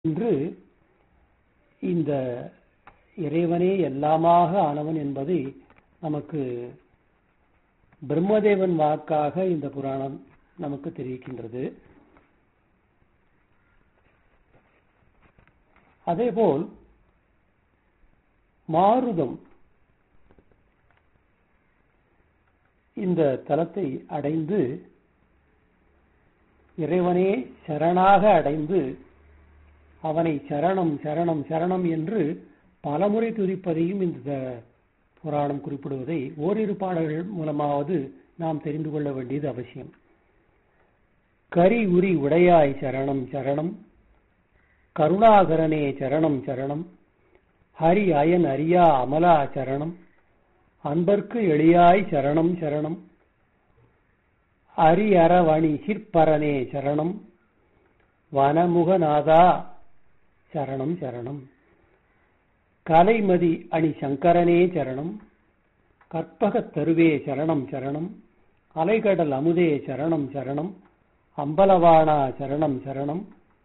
என்று இந்த இறைவனே எல்லாமாக ஆனவன் என்பதை நமக்கு பிரம்மதேவன் வாக்காக இந்த புராணம் நமக்கு தெரிவிக்கின்றது அதேபோல் மாருதம் இந்த தலத்தை அடைந்து இறைவனே சரணாக அடைந்து அவனை சரணம் சரணம் சரணம் என்று பலமுறை துதிப்பதையும் இந்த புராணம் குறிப்பிடுவதை ஓரிரு பாடல்கள் மூலமாவது நாம் தெரிந்து கொள்ள வேண்டியது அவசியம் கரி உரி உடையாய் சரணம் சரணம் கருணாகரனே சரணம் சரணம் ஹரி அயன் அரியா அமலா சரணம் அன்பர்க்கு எளியாய் சரணம் சரணம் அரி அரவணி சிற்பரனே சரணம் வனமுகநாதா சரணம் சரணம் கலைமதி அணி சங்கரனே சரணம் கற்பகத் தருவே சரணம் சரணம் அலைகடல் அமுதே சரணம் சரணம் அம்பலவானா சரணம் சரணம்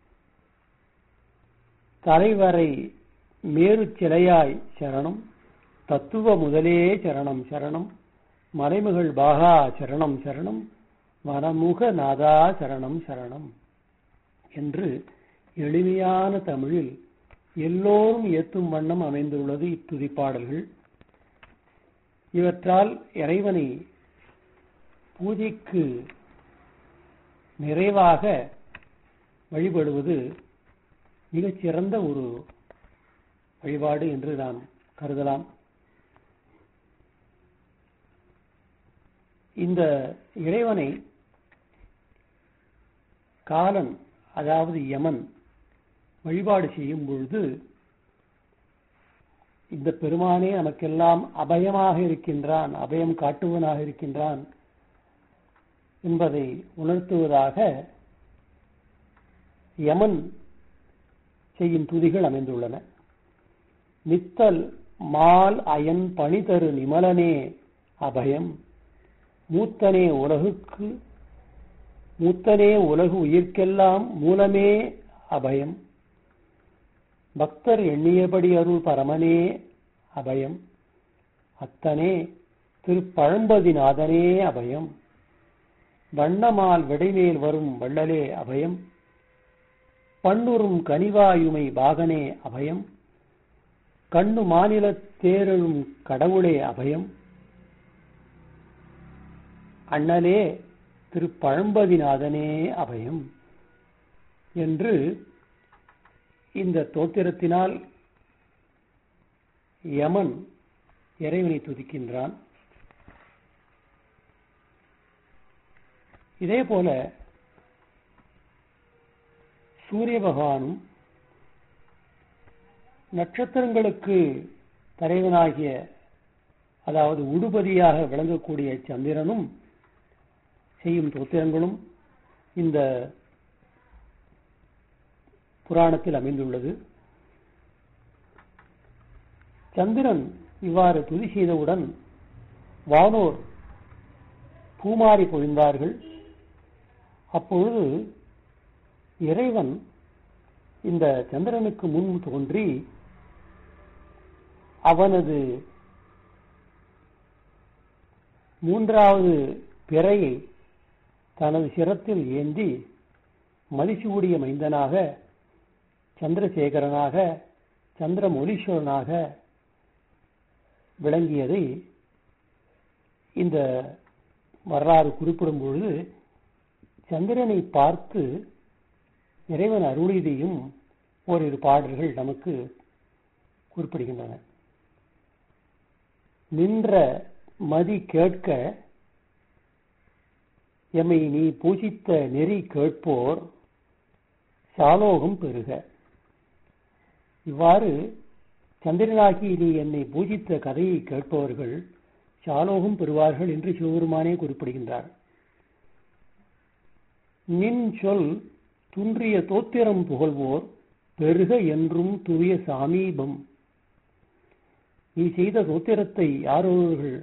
தலைவரை மேரு சிலையாய் சரணம் தத்துவ முதலே சரணம் சரணம் மலைமகள் பாகா சரணம் சரணம் வனமுக நாதா சரணம் சரணம் என்று எளிமையான தமிழில் எல்லோரும் ஏத்தும் வண்ணம் அமைந்துள்ளது இத்துதிப்பாடல்கள் இவற்றால் இறைவனை பூஜைக்கு நிறைவாக வழிபடுவது மிகச்சிறந்த ஒரு வழிபாடு என்று நாம் கருதலாம் இந்த இறைவனை காலன் அதாவது யமன் வழிபாடு செய்யும் பொழுது இந்த பெருமானே நமக்கெல்லாம் அபயமாக இருக்கின்றான் அபயம் காட்டுவனாக இருக்கின்றான் என்பதை உணர்த்துவதாக யமன் செய்யும் துதிகள் அமைந்துள்ளன நித்தல் மால் அயன் பணிதரு நிமலனே அபயம் மூத்தனே உலகுக்கு மூத்தனே உலகு உயிர்க்கெல்லாம் மூலமே அபயம் பக்தர் எண்ணியபடி அருள் பரமனே அபயம் அத்தனே திருப்பழம்பதிநாதனே அபயம் வண்ணமால் விடைமேல் வரும் வள்ளலே அபயம் பண்ணுறும் கனிவாயுமை பாகனே அபயம் கண்ணு மாநில தேரழும் கடவுளே அபயம் அண்ணலே திருப்பழம்பதிநாதனே அபயம் என்று இந்த தோத்திரத்தினால் யமன் இறைவனை துதிக்கின்றான் இதே போல சூரிய பகவானும் நட்சத்திரங்களுக்கு தலைவனாகிய அதாவது உடுபதியாக விளங்கக்கூடிய சந்திரனும் செய்யும் தோத்திரங்களும் இந்த புராணத்தில் அமைந்துள்ளது சந்திரன் இவ்வாறு துதி செய்தவுடன் வானோர் பூமாரி பொழிந்தார்கள் அப்பொழுது இறைவன் இந்த சந்திரனுக்கு முன் தோன்றி அவனது மூன்றாவது பிறையை தனது சிரத்தில் ஏந்தி மதிசூடிய மைந்தனாக சந்திரசேகரனாக சந்திரமொலீஸ்வரனாக விளங்கியதை இந்த வரலாறு குறிப்பிடும் பொழுது சந்திரனை பார்த்து இறைவன் அருளிதையும் ஓரிரு பாடல்கள் நமக்கு குறிப்பிடுகின்றன நின்ற மதி கேட்க எம்மை நீ பூஜித்த நெறி கேட்போர் சாலோகம் பெறுக இவ்வாறு சந்திரனாகி நீ என்னை பூஜித்த கதையை கேட்பவர்கள் சாலோகம் பெறுவார்கள் என்று சிவபெருமானே குறிப்பிடுகின்றார் நின் சொல் துன்றிய தோத்திரம் புகழ்வோர் பெருக என்றும் தூய சாமீபம் நீ செய்த தோத்திரத்தை யாரோர்கள்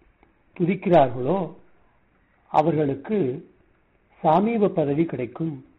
துதிக்கிறார்களோ அவர்களுக்கு சாமீப பதவி கிடைக்கும்